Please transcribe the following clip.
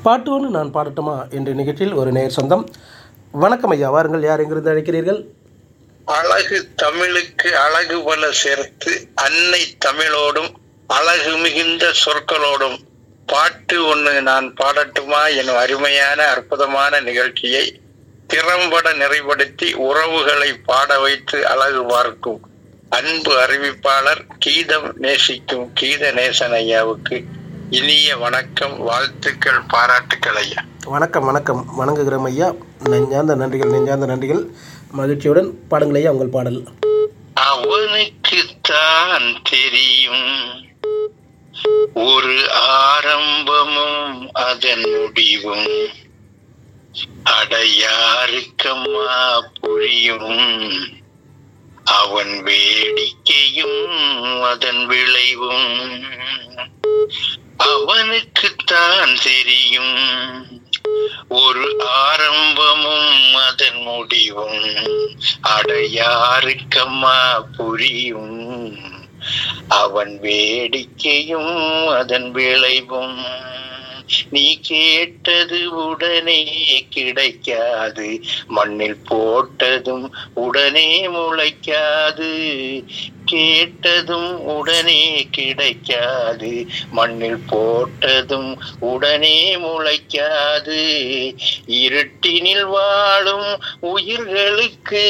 பாட்டு ஒன்று நான் பாடட்டுமா என்ற நிகழ்ச்சியில் ஒரு நேர் சொந்தம் வணக்கம் ஐயா வாருங்கள் யார் எங்கிருந்து அழைக்கிறீர்கள் அழகு தமிழுக்கு அழகு பல சேர்த்து அன்னை தமிழோடும் அழகு மிகுந்த சொற்களோடும் பாட்டு ஒண்ணு நான் பாடட்டுமா எனும் அருமையான அற்புதமான நிகழ்ச்சியை திறம்பட நிறைப்படுத்தி உறவுகளை பாட வைத்து அழகு பார்க்கும் அன்பு அறிவிப்பாளர் கீதம் நேசிக்கும் கீத நேசன் ஐயாவுக்கு இனிய வணக்கம் வாழ்த்துக்கள் பாராட்டுக்கள் ஐயா வணக்கம் வணக்கம் வணங்குகிறோம் ஐயா நெஞ்சார்ந்த நன்றிகள் நெஞ்சார்ந்த நன்றிகள் மகிழ்ச்சியுடன் பாடுங்கள் ஐயா உங்கள் பாடல் அவனுக்குத்தான் தெரியும் ஒரு ஆரம்பமும் அதன் முடிவும் அடையாருக்கம்மா புரியும் அவன் வேடிக்கையும் அதன் விளைவும் அவனுக்குத்தான் தெரியும் ஒரு ஆரம்பமும் அதன் முடிவும் அடையாருக்கம்மா புரியும் அவன் வேடிக்கையும் அதன் விளைவும் நீ கேட்டது உடனே கிடைக்காது மண்ணில் போட்டதும் உடனே முளைக்காது கேட்டதும் உடனே கிடைக்காது மண்ணில் போட்டதும் உடனே முளைக்காது இருட்டினில் வாழும் உயிர்களுக்கு